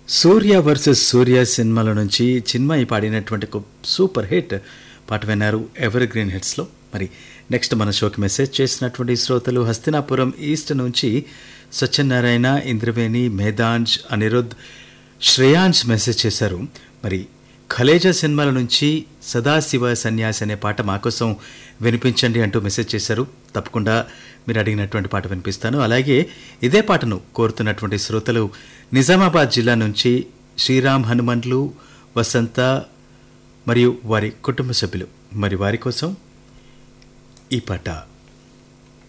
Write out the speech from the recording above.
సూర్య versus సూర్య సినిమాల నుంచి చిన్మయి పాడినటువంటి ఒక సూపర్ హిట్ పాట విన్నారు ఎవర్ గ్రీన్ హిట్స్లో మరి నెక్స్ట్ మన షోకి మెసేజ్ చేసినటువంటి శ్రోతలు హస్తినాపురం ఈస్ట్ నుంచి సత్యనారాయణ ఇంద్రవేణి మేధాంజ్ అనిరుద్ శ్రేయాంజ్ మెసేజ్ చేశారు మరి ఖలేజా సినిమాల నుంచి సదాశివ సన్యాసి అనే పాట మా కోసం వినిపించండి అంటూ మెసేజ్ చేశారు తప్పకుండా మీరు అడిగినటువంటి పాట వినిపిస్తాను అలాగే ఇదే పాటను కోరుతున్నటువంటి శ్రోతలు నిజామాబాద్ జిల్లా నుంచి శ్రీరామ్ హనుమండ్లు వసంత మరియు వారి కుటుంబ సభ్యులు మరి వారి కోసం ఈ పాట